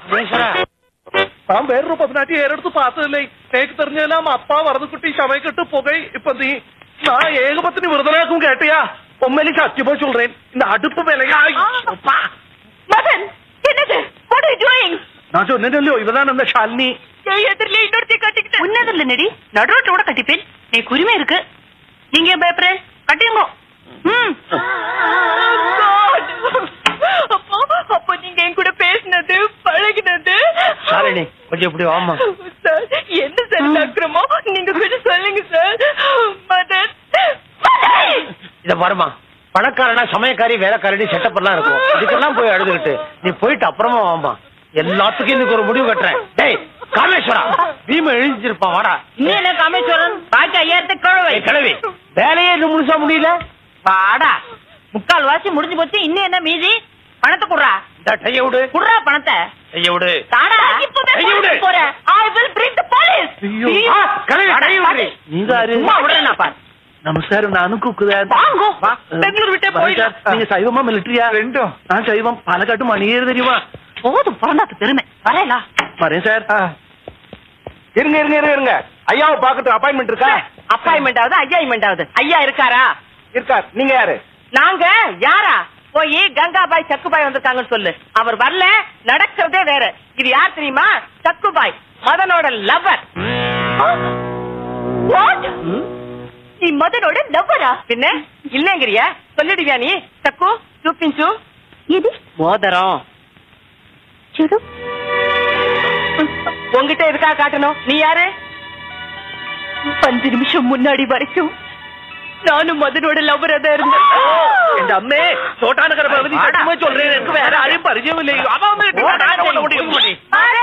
நான் வேறொரு பதினாட்டி ஏறெடுத்து பார்த்ததில்லை நேக்கு தெரிஞ்செல்லாம் அப்பா வரதுக்குட்டி சமைக்கிட்டு புகை இப்ப நீ நான் ஏகபத்தினி விருதனாக்கும் கேட்டியா உண்மையிலே சத்தியமா சொல்றேன் இந்த அடுப்பு விலையா மதன் என்னது வாட் ஆர் யூ டூயிங் நான் சொன்னேன்லோ இவதான் அந்த ஷாலினி எதிரில இன்னொருத்தி கட்டிக்கிட்டு உன்னதில்ல நடி நடுரோட்டு கூட கட்டிப்பேன் நீ உரிமை இருக்கு நீங்க ஏன் பயப்படுற கட்டியுங்க ம் அப்போ அப்போ நீங்க என் கூட பேசினது பழகினது ஷாலினி கொஞ்சம் இப்படி வாமா சார் என்ன சார் இந்த அக்கிரமம் நீங்க கொஞ்சம் சொல்லுங்க சார் மதன் மதன்! இத பாருமா பணக்காரனா சமயக்காரி வேலைக்காரடி செட்டப் எல்லாம் இருக்கும் இதுக்கெல்லாம் போய் அழுதுகிட்டு நீ போயிட்டு அப்புறமா வாமா எல்லாத்துக்கும் இன்னைக்கு ஒரு முடிவு கட்டுறேன் டேய் காமேஸ்வரா பீம எழுந்திருப்பான் வாடா இன்னும் என்ன காமேஸ்வரன் பாக்கி ஐயாயிரத்துக்கு கழுவை ஏய், கிழவி வேலையே இன்னும் முழுசா முடியல வாடா முக்கால் வாசி முடிஞ்சு போச்சு இன்னும் என்ன மீதி பணத்தை குடுறா இந்த டைய விடு குடுறா பணத்தை டைய விடு தாடா இப்பவே கையை விடு. போலீஸ் போறேன் I will bring the police ஆ, கிழவி டைய விடு நீங்க யாரு? சும்மா விடுறேன் பாரு நமஸ்காரம் நானும் குக்குதான் வாங்கோ பெங்களூர் விட்டே போயிடலாம் நீங்க சைவமா மிலிட்டரியா ரெண்டும் நான் சைவம் பாலக்காட்டு மணியேறு தெரியுமா போதும் பிறந்தாத்து பெருமை வரேலா வரேன் சார் இருங்க இருங்க இருங்க இருங்க ஐயாவை பாக்கட்டும் அப்பாயின்மெண்ட் இருக்கா அப்பாயின்மெண்ட் ஆகுது ஐயாயின்மெண்ட் ஆகுது ஐயா இருக்காரா இருக்கார் நீங்க யாரு நாங்க யாரா போய் கங்காபாய் சக்குபாய் வந்திருக்காங்கன்னு சொல்லு அவர் வரல நடக்கிறதே வேற இது யார் தெரியுமா சக்குபாய் மதனோட லவர் நீ மதனோட லவ்வரா பின்ன இல்லங்கிறியா சொல்லிடுவியா நீ சக்கு చూపించు இது மோதிரம் చూడు உங்ககிட்ட எதுக்காக காட்டணும் நீ யாரு அஞ்சு நிமிஷம் முன்னாடி வரைக்கும் நானும் மதனோட லவ்வரா தான் இருந்தேன் എന്റെ അമ്മേ തോട്ടാനക്കര ഭഗവതി സത്യമായി ചൊല്ലേ എനിക്ക് വേറെ ആരെയും പരിചയമില്ല അതൊന്നും ഇട്ട് കൊണ്ടാ കൊണ്ട് മുടി.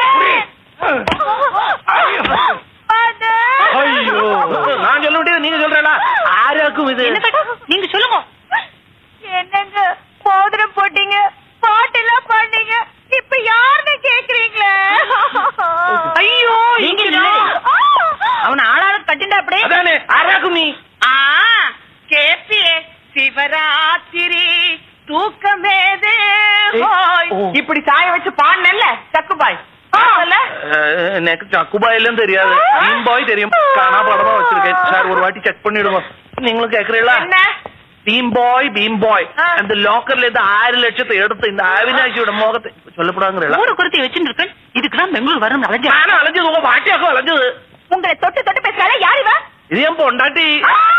ஐயோ நான் சொல்ல முடியாது நீங்க சொல்றா ஆராக்கும் இது என்ன கேட்டா? நீங்க சொல்லுங்க என்னங்க மோதிரம் போட்டீங்க பாட்டெல்லாம் பாடுனீங்க இப்ப யாருன்னு கேக்குறீங்களே ஐயோ நீங்க இங்க இல்லையே. அவன் ஆளாள கட்டிண்டா அப்படியே அதானே ஆராக்கும் நீ ஆ கேப்பியே சிவராத்திரி தூக்கமேதே ஹோய். ஓ. இப்படி சாய வச்சு பாடினல்ல சக்குபாய் பாடல? எனக்கு சக்குபாயெல்லாம் தெரியாது மீன் பாய் தெரியும் காணா படமா வச்சிருக்கேன் சார் ஒரு வாட்டி செக் பண்ணிடுவோம் நீங்களும் கேக்குறீங்களா என்ன பீம் பாய் பீம் பாய் ஆ. அந்த லாக்கர்ல இருந்து ஆறு லட்சத்தை எடுத்து இந்த அவினாஷியோட முகத்தை சொல்லப்படாங்கிறீங்களா மூணு குருத்தி வச்சுட்டு இருக்கேன் இதுக்குதான் பெங்களூர் வரணும் அலைஞ்சா நானும் அலைஞ்சது உங்க பாட்டியாக்கும் அலைஞ்சது உங்களை தொட்டு தொட்டு பேசுறாள யாரு இவ இது என் பொண்டாட்டி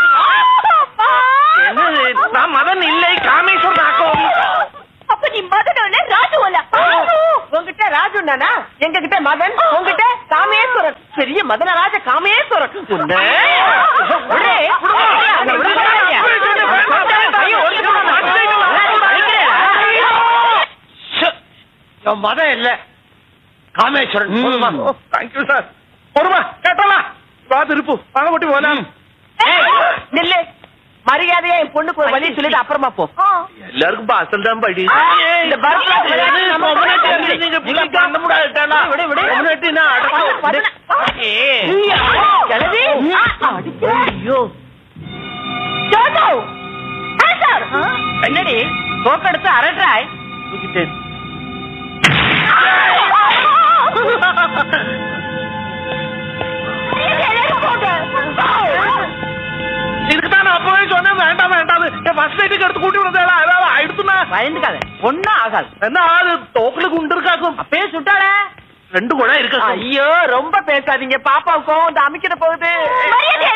என்னது நான் மதன் இல்லை காமேஸ்வரன் ஆக்கம் அப்ப நீ மதனோல ராஜுவல உங்ககிட்ட ராஜு நானா எங்க கிட்ட மதன் உங்ககிட்ட காமேஸ்வரன் பெரிய மதனராஜ காமேஸ்வரன் உன்னை. விடு. அங்க விடு. ஐயோ, என் மதம் இல்ல காமேஸ்வரன் போதுமா? தேங்க்யூ சார் பொறுமா கேட்டலாம் வா திருப்பு வாங்க போட்டு போலாம் ஏய், நில்லு மரியாதையா என் பொண்ணுக்கு ஒரு வழி சொல்லிட்டு அப்புறமா போ எல்லாருக்கும் பாசல் தான் படி இந்த பரத்ல விளையாட்டு நம்ம முன்னாடி வந்து நீங்க புள்ளி பண்ண முடியாதுட்டாளா விடு, விடு. முன்னாடி நான் அடக்கம் ஏய். கிளவி ஐயோ ஜோஜோ ஆன்சர் என்னடி தோக்கெடுத்து அரட்டாய் தூக்கிட்டேன் இதுக்கு தான் நான் அப்பவே சொன்னேன் வேண்டாம் வேண்டாம் என் ஃபர்ஸ்ட் நைட்டுக்கு எடுத்து கூட்டி விடுறதா அதாவது ஆயிடுத்துனா பயந்துக்காத ஒன்னும் ஆகாது என்ன ஆளு தோக்குல குண்டு இருக்காக்கும் அப்பயே சுட்டாளே ரெண்டு கூட இருக்கு ஐயோ ரொம்ப பேசாதீங்க பாப்பாவுக்கும் இந்த அமைக்கிற போகுது